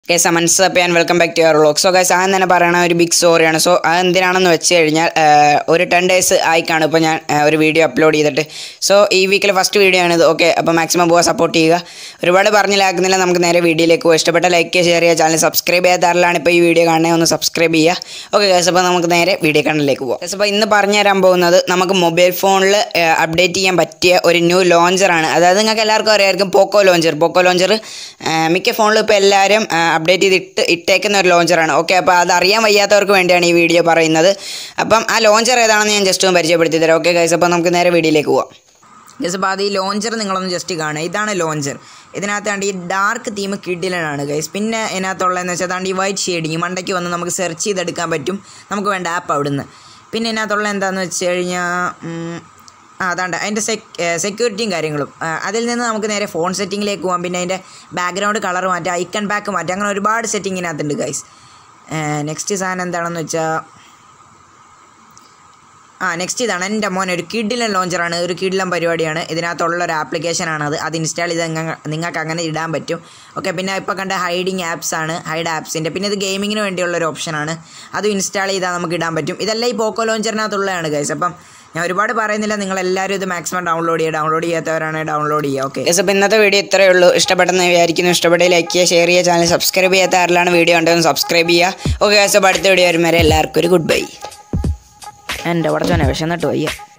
guys Aman's up and welcome back to your vlog so guys ആദ്യം തന്നെ പറയണ ഒരു ബിഗ് സ്റ്റോറിയാണ് സോ അത് എന്തിനാണെന്ന് വെച്ച് കഴിഞ്ഞാൽ ആ, ഒരു ടെൻ ഡേയ്സ് ആയിക്കാണ് ഇപ്പോൾ ഞാൻ ആ, ഒരു വീഡിയോ അപ്ലോഡ് ചെയ്തിട്ട് സോ ഈ വീക്കിൽ ഫസ്റ്റ് വീഡിയോ ആണിത് ഓക്കെ അപ്പോൾ മാക്സിമം പോകാൻ സപ്പോർട്ട് ചെയ്യുക ഒരുപാട് പറഞ്ഞിലാക്കുന്നില്ല നമുക്ക് നേരെ വീഡിയോയിലേക്ക് പോകും ഇഷ്ടപ്പെട്ട ലൈക്ക് ഷെയർ ചെയ്യുക ചാനൽ സബ്സ്ക്രൈബ് ചെയ്യാത്തവരിലാണ് ഇപ്പോൾ ഈ വീഡിയോ കാണുന്നത് ഒന്ന് സബ്സ്ക്രൈബ് ചെയ്യുക ഓക്കെ ഗൈസ് അപ്പോൾ നമുക്ക് നേരെ വീഡിയോ കണ്ടിലേക്ക് പോകാം ഗൈസ് അപ്പോൾ ഇന്ന് പറഞ്ഞു തരാൻ പോകുന്നത് നമുക്ക് മൊബൈൽ ഫോണിൽ അപ്ഡേറ്റ് ചെയ്യാൻ പറ്റിയ ഒരു ന്യൂ ലോഞ്ചറാണ് അതായത് നിങ്ങൾക്ക് എല്ലാവർക്കും അറിയാമായിരിക്കും പോക്കോ ലോഞ്ചർ പോക്കോ ലോഞ്ചർ മിക്ക ഫോണിലും ഇപ്പോൾ എല്ലാവരും അപ്ഡേറ്റ് ചെയ്ത് ഇട്ട് ഇട്ടേക്കുന്ന ഒരു ലോഞ്ചറാണ് ഓക്കെ അപ്പോൾ അത് അറിയാൻ വയ്യാത്തവർക്ക് വേണ്ടിയാണ് ഈ വീഡിയോ പറയുന്നത് അപ്പം ആ ലോഞ്ചർ ഏതാണെന്ന് ഞാൻ ജസ്റ്റ് ഒന്ന് പരിചയപ്പെടുത്തി തരാം ഓക്കെ ഗൈസ് അപ്പോൾ നമുക്ക് നേരെ വീഡിയോയിലേക്ക് പോവാം ഗൈസ് അപ്പോൾ അത് ഈ ലോഞ്ചർ നിങ്ങളൊന്ന് ജസ്റ്റ് കാണുക ഇതാണ് ലോഞ്ചർ ഇതിനകത്താണ്ട് ഈ ഡാർക്ക് തീം കിഡിലാണ് ഗൈസ് പിന്നെ ഇതിനകത്തുള്ളതെന്ന് വെച്ചാൽ അതാണ്ട് ഈ വൈറ്റ് ഷെയ്ഡിങ് മണ്ടയ്ക്ക് വന്ന് നമുക്ക് സെർച്ച് ചെയ്തെടുക്കാൻ പറ്റും നമുക്ക് വേണ്ട ആപ്പ് അവിടുന്ന് പിന്നെ ഇതിനകത്തുള്ള എന്താണെന്ന് വെച്ച് കഴിഞ്ഞാൽ ഉം, ആ അതാണ്ട് അതിൻ്റെ സെക് സെക്യൂരിറ്റിയും കാര്യങ്ങളും ആ, അതിൽ നിന്ന് നമുക്ക് നേരെ ഫോൺ സെറ്റിങ്ങിലേക്ക് പോകാം പിന്നെ അതിൻ്റെ ബാക്ക്ഗ്രൗണ്ട് കളർ മാറ്റാം ഐക്കൺ ബാക്ക് മാറ്റാം അങ്ങനെ ഒരുപാട് സെറ്റിംഗ് ഇതിനകത്തുണ്ട് ഗൈസ് നെക്സ്റ്റ് സാധനം എന്താണെന്ന് വെച്ചാൽ ആ നെക്സ്റ്റ് ഇതാണ് എൻ്റെ മോൻ ഒരു കിഡിലൻ ലോഞ്ചറാണ് ഒരു കിഡിലൻ പരിപാടിയാണ് ഇതിനകത്തുള്ള ഒരു ആപ്ലിക്കേഷനാണ് അത് അത് ഇൻസ്റ്റാൾ ചെയ്ത് നിങ്ങ- നിങ്ങൾക്ക് അങ്ങനെ ഇടാൻ പറ്റും ഓക്കെ പിന്നെ ഇപ്പോൾ കണ്ട ഹൈഡിങ് ആപ്സ് ആണ് ഹൈഡ് ആപ്സിൻ്റെ പിന്നെ ഇത് ഗെയിമിങ്ങിന് വേണ്ടിയുള്ള ഒരു ഓപ്ഷനാണ് അതും ഇൻസ്റ്റാൾ ചെയ്താൽ നമുക്ക് ഇടാൻ പറ്റും ഇതെല്ലാം ഈ പോക്കോ ലോഞ്ചറിനകത്തുള്ളതാണ് ഗൈസ് അപ്പം ഞാൻ ഒരുപാട് പറയുന്നില്ല നിങ്ങൾ എല്ലാവരും ഇത് മാക്സിമം ഡൗൺലോഡ് ചെയ്യുക ഡൗൺലോഡ് ചെയ്യാത്തവരാണ് ഡൗൺലോഡ് ചെയ്യുക ഓക്കെ ഗൈസ് അപ്പോൾ ഇന്നത്തെ വീഡിയോ ഇത്രയേ ഉള്ളൂ ഇഷ്ടപ്പെട്ടെന്ന് വിചാരിക്കുന്നു ഇഷ്ടപ്പെട്ട ലൈക്ക് ചെയ്യുക ഷെയർ ചെയ്യുക ചാനൽ സബ്സ്ക്രൈബ് ചെയ്യാത്ത ആരിലാണ് വീഡിയോ കണ്ടതെന്ന് സബ്സ്ക്രൈബ് ചെയ്യുക ഓക്കെ ഗൈസ് അപ്പോൾ അടുത്ത വീഡിയോ വരും വരെ എല്ലാവർക്കും ഒരു ഗുഡ് ബൈ എൻ്റെ അവിടെ തന്നെ വിശന്നിട്ട് വയ്യ